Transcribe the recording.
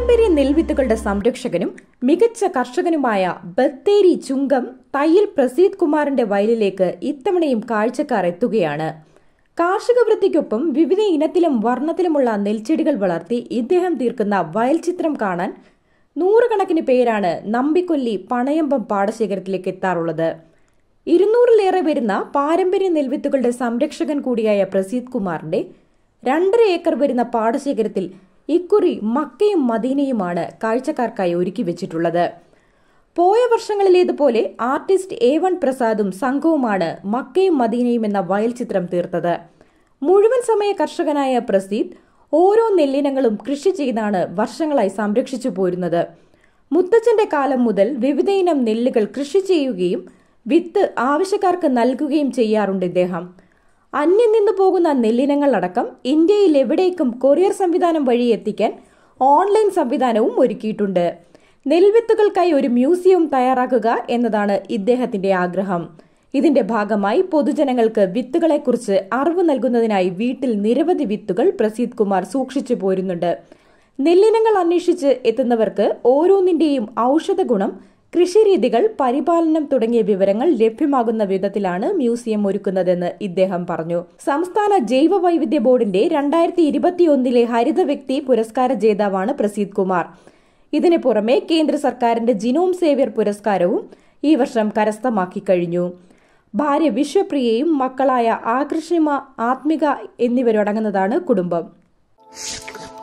പാരമ്പര്യ നെൽവിത്തുകളുടെ സംരക്ഷകനും മികച്ച കർഷകനുമായ ബത്തേരി ചുങ്കം തയ്യൽ പ്രസീദ് കുമാറിന്റെ വയലിലേക്ക് ഇത്തവണയും കാഴ്ചക്കാർ എത്തുകയാണ് കാർഷിക വൃത്തിക്കൊപ്പം വിവിധ ഇനത്തിലും വർണ്ണത്തിലുമുള്ള നെൽച്ചെടികൾ വളർത്തി ഇദ്ദേഹം തീർക്കുന്ന വയൽ ചിത്രം കാണാൻ നൂറുകണക്കിന് പേരാണ് നമ്പിക്കൊല്ലി പണയമ്പം പാടശേഖരത്തിലേക്ക് എത്താറുള്ളത് ഇരുന്നൂറിലേറെ വരുന്ന പാരമ്പര്യ നെൽവിത്തുകളുടെ സംരക്ഷകൻ കൂടിയായ പ്രസീദ് കുമാറിന്റെ രണ്ടര ഏക്കർ വരുന്ന പാടശേഖരത്തിൽ ഇക്കുറി മക്കയും മദീനയുമാണ് കാഴ്ചക്കാർക്കായി ഒരുക്കി വെച്ചിട്ടുള്ളത് പോയ വർഷങ്ങളിലേതുപോലെ ആർട്ടിസ്റ്റ് എ വൺ പ്രസാദും സംഘവുമാണ് മക്കയും മദീനയും എന്ന വയൽ ചിത്രം തീർത്തത് മുഴുവൻ സമയ കർഷകനായ പ്രസീദ് ഓരോ നെല്ലിനങ്ങളും കൃഷി ചെയ്താണ് വർഷങ്ങളായി സംരക്ഷിച്ചു പോരുന്നത് മുത്തച്ഛന്റെ കാലം മുതൽ വിവിധയിനം നെല്ലുകൾ കൃഷി ചെയ്യുകയും വിത്ത് ആവശ്യക്കാർക്ക് നൽകുകയും ചെയ്യാറുണ്ട് ഇദ്ദേഹം അന്യം നിന്നു പോകുന്ന നെല്ലിനങ്ങൾ അടക്കം ഇന്ത്യയിൽ എവിടേക്കും കൊറിയർ സംവിധാനം വഴി എത്തിക്കാൻ ഓൺലൈൻ സംവിധാനവും ഒരുക്കിയിട്ടുണ്ട് നെൽവിത്തുകൾക്കായി ഒരു മ്യൂസിയം തയ്യാറാക്കുക എന്നതാണ് ഇദ്ദേഹത്തിന്റെ ആഗ്രഹം ഇതിന്റെ ഭാഗമായി പൊതുജനങ്ങൾക്ക് വിത്തുകളെക്കുറിച്ച് അറിവ് നൽകുന്നതിനായി വീട്ടിൽ നിരവധി വിത്തുകൾ പ്രസീദ് കുമാർ സൂക്ഷിച്ചു പോരുന്നുണ്ട് നെല്ലിനങ്ങൾ അന്വേഷിച്ച് എത്തുന്നവർക്ക് ഓരോന്നിന്റെയും ഔഷധ ഗുണം കൃഷിരീതികൾ പരിപാലനം തുടങ്ങിയ വിവരങ്ങൾ ലഭ്യമാകുന്ന വിധത്തിലാണ് മ്യൂസിയം ഒരുക്കുന്നതെന്ന് ഇദ്ദേഹം പറഞ്ഞു സംസ്ഥാന ജൈവ വൈവിധ്യ ബോർഡിന്റെ രണ്ടായിരത്തി ഇരുപത്തിയൊന്നിലെ ഹരിത വ്യക്തി പുരസ്കാര ജേതാവാണ് പ്രസീദ് കുമാർ ഇതിനു പുറമെ കേന്ദ്ര സർക്കാരിന്റെ ജിനോം സേവ്യർ പുരസ്കാരവും ഈ വർഷം കരസ്ഥമാക്കി കഴിഞ്ഞു ഭാര്യ വിശ്വപ്രിയയും മക്കളായ ആകർഷിമ ആത്മിക എന്നിവരടങ്ങുന്നതാണ് കുടുംബം